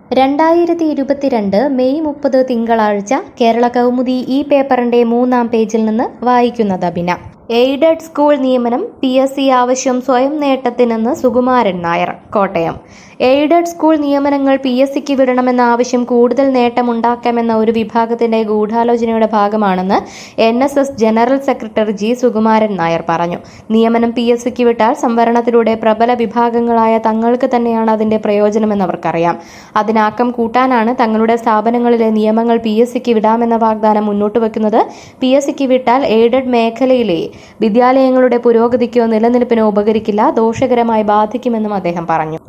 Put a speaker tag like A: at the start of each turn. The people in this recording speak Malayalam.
A: രണ്ടായിരത്തി ഇരുപത്തിരണ്ട് മെയ് മുപ്പത് തിങ്കളാഴ്ച കേരള കൗമുദി ഈ പേപ്പറിന്റെ മൂന്നാം പേജിൽ നിന്ന് വായിക്കുന്നത് അബിന എയ്ഡഡ് സ്കൂൾ നിയമനം പി എസ് സി ആവശ്യം സ്വയം നേട്ടത്തിനെന്ന് സുകുമാരൻ നായർ കോട്ടയം എയ്ഡഡ് സ്കൂൾ നിയമനങ്ങൾ പി എസ് സിക്ക് വിടണമെന്ന ആവശ്യം കൂടുതൽ നേട്ടമുണ്ടാക്കാമെന്ന ഒരു വിഭാഗത്തിന്റെ ഗൂഢാലോചനയുടെ ഭാഗമാണെന്ന് N S S general secretary G Sukumaran Nair പറഞ്ഞു നിയമനം പി എസ് സിക്ക് വിട്ടാൽ സംവരണത്തിലൂടെ പ്രബല വിഭാഗങ്ങളായ തങ്ങൾക്ക് തന്നെയാണ് അതിന്റെ പ്രയോജനമെന്ന് അവർക്കറിയാം അതിനാക്കം കൂട്ടാനാണ് തങ്ങളുടെ സ്ഥാപനങ്ങളിലെ നിയമങ്ങൾ പി എസ് സിക്ക് വിടാമെന്ന വാഗ്ദാനം മുന്നോട്ട് വെക്കുന്നത് പി എസ് സിക്ക് വിട്ടാൽ എയ്ഡഡ് മേഖലയിലെ വിദ്യാലയങ്ങളുടെ പുരോഗതിക്കോ നിലനിൽപ്പിനോ ഉപകരിക്കില്ല ദോഷകരമായി ബാധിക്കുമെന്നും അദ്ദേഹം പറഞ്ഞു